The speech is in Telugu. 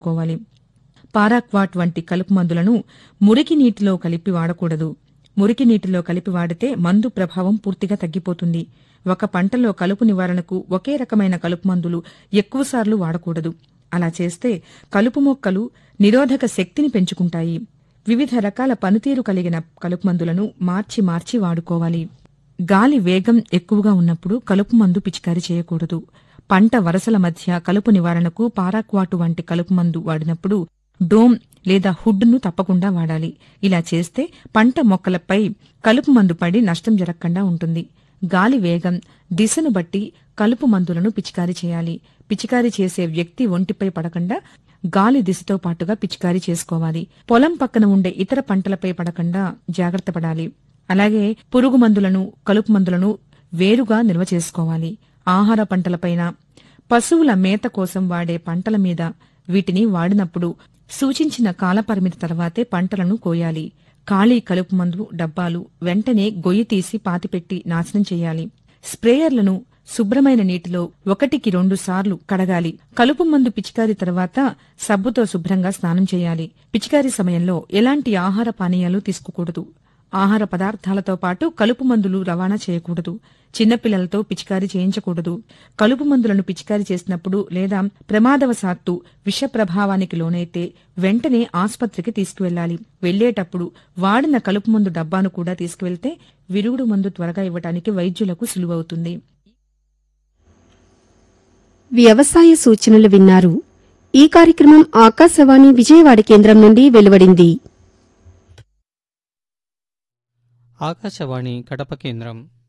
కోవాలి పారాక్వాట్ వంటి కలుపు మందులను మురికి నీటిలో కలిపి వాడకూడదు మురికి నీటిలో కలిపి వాడితే మందు ప్రభావం పూర్తిగా తగ్గిపోతుంది ఒక పంటలో కలుపు నివారణకు ఒకే రకమైన కలుపు మందులు ఎక్కువసార్లు వాడకూడదు అలా చేస్తే కలుపు మొక్కలు నిరోధక శక్తిని పెంచుకుంటాయి వివిధ రకాల పనితీరు కలిగిన కలుపు మందులను మార్చి మార్చి వాడుకోవాలి గాలి వేగం ఎక్కువగా ఉన్నప్పుడు కలుపు మందు పిచికారీ చేయకూడదు పంట వరసల మధ్య కలుపు నివారణకు పారాక్వాటు వంటి కలుపు మందు వాడినప్పుడు డోమ్ లేదా హుడ్ను తప్పకుండా వాడాలి ఇలా చేస్తే పంట మొక్కలపై కలుపు మందు పడి నష్టం జరగకుండా ఉంటుంది గాలి వేగం దిశను బట్టి కలుపు మందులను పిచికారీ చేయాలి పిచికారీ చేసే వ్యక్తి ఒంటిపై పడకుండా గాలి దిశతో పాటుగా పిచికారీ చేసుకోవాలి పొలం పక్కన ఉండే ఇతర పంటలపై పడకుండా జాగ్రత్త పడాలి అలాగే పురుగు మందులను కలుపు మందులను వేరుగా నిల్వ చేసుకోవాలి ఆహార పంటలపైన పశువుల మేత కోసం వాడే పంటల మీద వీటిని వాడినప్పుడు సూచించిన కాలపరిమితి తర్వాతే పంటలను కోయాలి ఖాళీ కలుపు మందు డబ్బాలు వెంటనే గొయ్యి తీసి పాతిపెట్టి నాశనం చేయాలి స్ప్రేయర్లను శుభ్రమైన నీటిలో ఒకటికి రెండు సార్లు కడగాలి కలుపు మందు పిచికారీ తర్వాత సబ్బుతో శుభ్రంగా స్నానం చేయాలి పిచికారీ సమయంలో ఎలాంటి ఆహార పానీయాలు తీసుకోకూడదు ఆహార పదార్థాలతో పాటు కలుపు మందులు రవాణా చేయకూడదు చిన్నపిల్లలతో పిచికారీ చేయించకూడదు కలుపు మందులను పిచికారీ చేసినప్పుడు లేదా ప్రమాదవశాత్తు విష ప్రభావానికి లోనైతే వెంటనే ఆస్పత్రికి తీసుకువెళ్లాలి వెళ్లేటప్పుడు వాడిన కలుపు మందు డబ్బాను కూడా తీసుకువెళ్తే విరుగుడు మందు త్వరగా ఇవ్వడానికి వైద్యులకు సులువవుతుంది వ్యవసాయ సూచనలు విన్నారు ఈ కార్యక్రమం ఆకాశవాణి విజయవాడ కేంద్రం నుండి వెలువడింది ఆకాశవాణి కడప కేంద్రం